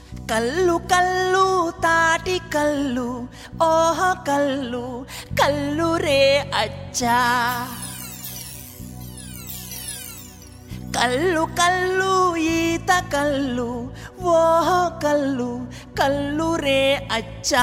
కల్లు కల్లు తాటి కల్లు ఓహ కల్లు కల్లు రే అచ్చా కల్లు కల్లు ఈత కల్లు ఓహ కల్లు కల్లు రే అచ్చా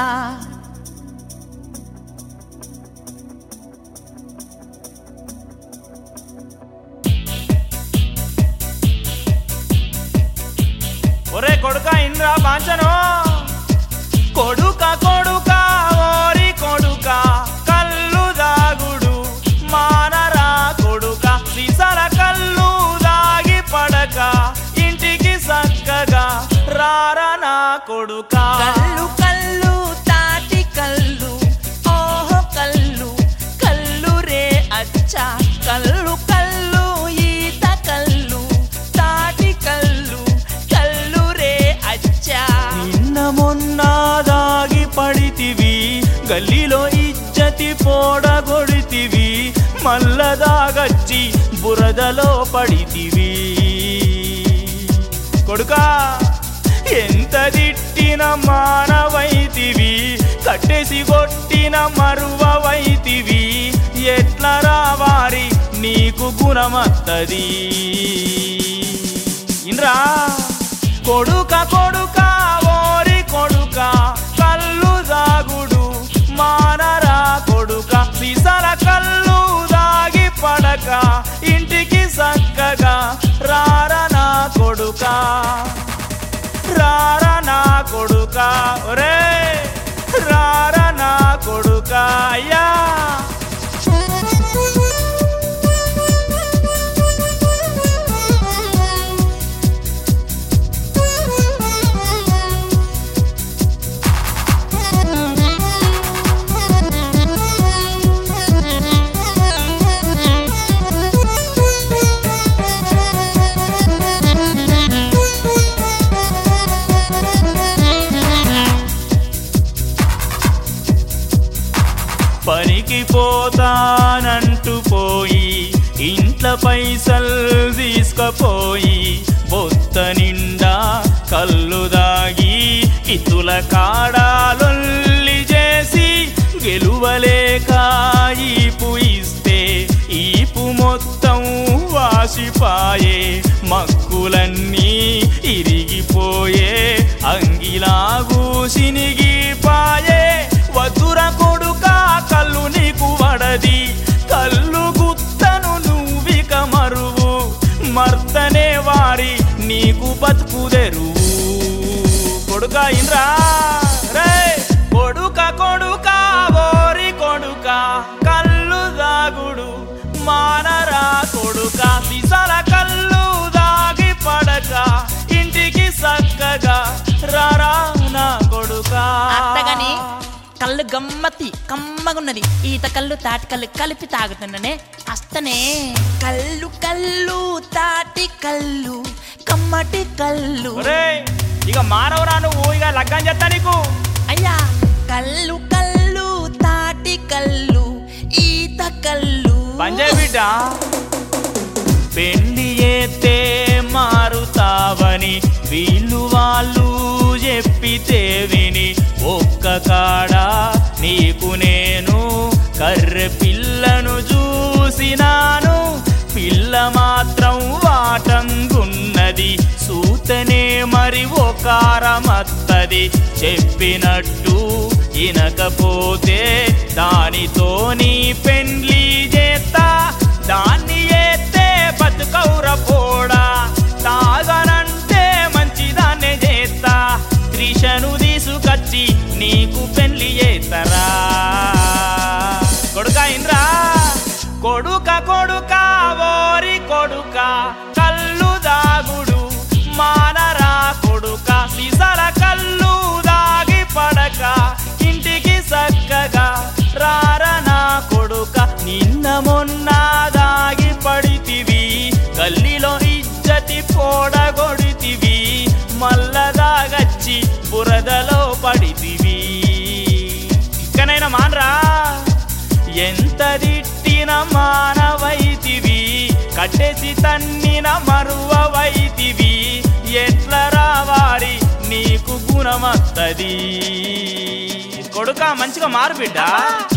ఒరే కొడుక ఇంద్రా బాంచను కొడుక కొడుక ఓరి కొడుక కల్లు దాగుడు మానరా కొడుక సిసల కల్లు దాగి పడక ఇంటికి చక్కగా రారా నా కొడుక కల్లు కల్లు తాటి కల్లు ఓహో కల్లు కల్లు రే అచ్చా కల్లు కల్లు ఈత కల్లు తాటి కల్లు కల్లు రే అచ్చా నిన్న మొన్న దాగి పడితివి గల్లీలో ఇజ్జతి పోడగొడితివి మల్ల దాగచ్చి బురదలో పడితివి కొడుకా ఎంత తిట్టిన మానవైతివి కట్టేసి కొట్టిన మరువవైతివి ఎట్లా రావారి నీకు గుణమత్తది ఇంద్రా కొడుక కొడుక ఓరి కొడుక కల్లు దాగుడు మానరా కొడుక సిసల కల్లు దాగి పడక ఇంటికి చక్కగా రారా నా కొడుక రారా నా కొడుక ఒరే రారా నా కొడుక అయ్యా పనికి పోతానంటూ పోయి ఇంట్లో పైసలు తీసుకపోయి బొత్త నిండా కళ్ళు దాగి ఇతుల కాడాలొల్లి చేసి గెలువలేక ఈపు ఇస్తే ఈపు మొత్తం వాసిపాయే మక్కులన్నీ ఇరిగిపోయే అంగిలాగు సినిగిపాయే వద్దుర కొడుక కళ్ళు నీకు వడది కళ్ళు గుత్తను నువ్విక మరువు మర్దనే వారి నీకు బతుకుదెరువు కొడుక ఇంద్రా రే కొడుక కొడుక ఓరి కొడుక కళ్ళు దాగుడు మానరా కొడుక సిసల కళ్ళు దాగి పడక ఇంటికి చక్కగా రారా నా కొడుక అత్తగాని కళ్ళు గమ్మతి కమ్మగున్నది ఈత కళ్ళు తాటి కళ్ళు కలిపి తాగుతుండనే అస్తనే కళ్ళు కళ్ళు తాటి కళ్ళు కమ్మటి కళ్ళు ఒరేయ్, ఇక మానవరా నువ్వు ఇక లగ్గం చేస్తా నీకు అయ్యా కళ్ళు కళ్ళు తాటి కళ్ళు ఈత కళ్ళు పంజే బిడ్డ పెండి ఎత్తే మారుతావని వీళ్ళు వాళ్ళు చెప్పితే విని ఒక్క కాడ నీకు నేను కర్రె పిల్లను చూసినాను పిల్ల మాత్రం వాటంగున్నది సూతనే మరి ఒకారమత్తది చెప్పినట్టు ఇనకపోతే దానితో నీ పెండ్లి చేస్తా దాన్ని ఎత్తే బతుకౌర పోడా తాగనంటే మంచిదాన్నే చేస్తా త్రిషను తీసుకొచ్చి నీకు పెళ్లి చేస్తారా కొడుక ఇంద్రా కొడుక కొడుక ఓరి కొడుక కళ్ళు దాగుడు మానరా కొడుక సిసల కళ్ళు దాగి పడక ఇంటికి చక్కగా రారా నా కొడుక నిన్న మొన్న దాగి పడితివి గల్లీలో ఇజ్జతి పోడగొడితివి మల్ల దాగచ్చి బురదలో పడితివి ఇక్కనైనా మానరా ఎంత తిట్టిన మానవైతివి కట్టేసి తన్నిన మరువవైతివి ఎట్ల రావాలి నీకు మత్తున మత్తది కొడుక మంచిగా మారు బిడ్డ